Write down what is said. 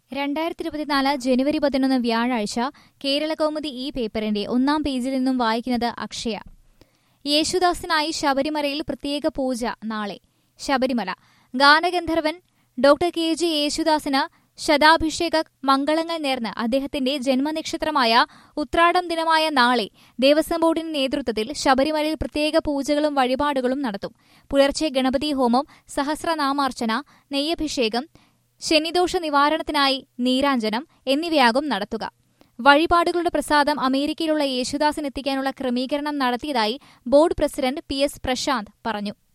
രണ്ടായിരത്തി ഇരുപത്തിനാല് ജനുവരി പതിനൊന്ന് വ്യാഴാഴ്ച കേരള കൗമുദി ഈ പേപ്പറിന്റെ ഒന്നാം പേജിൽ നിന്നും വായിക്കുന്നത് അക്ഷയ യേശുദാസിനായി ശബരിമലയിൽ പ്രത്യേക പൂജ നാളെ ശബരിമല ഗാനഗന്ധർവൻ ഡോക്ടർ കെ ജെ യേശുദാസിന് ശതാഭിഷേക മംഗളങ്ങൾ നേർന്ന് അദ്ദേഹത്തിന്റെ ജന്മനക്ഷത്രമായ ഉത്രാടം ദിനമായ നാളെ ദേവസ്വം ബോർഡിന്റെ നേതൃത്വത്തിൽ ശബരിമലയിൽ പ്രത്യേക പൂജകളും വഴിപാടുകളും നടത്തും പുലർച്ചെ ഗണപതി ഹോമം സഹസ്രനാമാർച്ചന നെയ്യഭിഷേകം ശനിദോഷ നിവാരണത്തിനായി നീരാഞ്ജനം എന്നിവയാകും നടത്തുക വഴിപാടുകളുടെ പ്രസാദം അമേരിക്കയിലുള്ള യേശുദാസിനെത്തിക്കാനുള്ള ക്രമീകരണം നടത്തിയതായി board president P S Prashant പറഞ്ഞു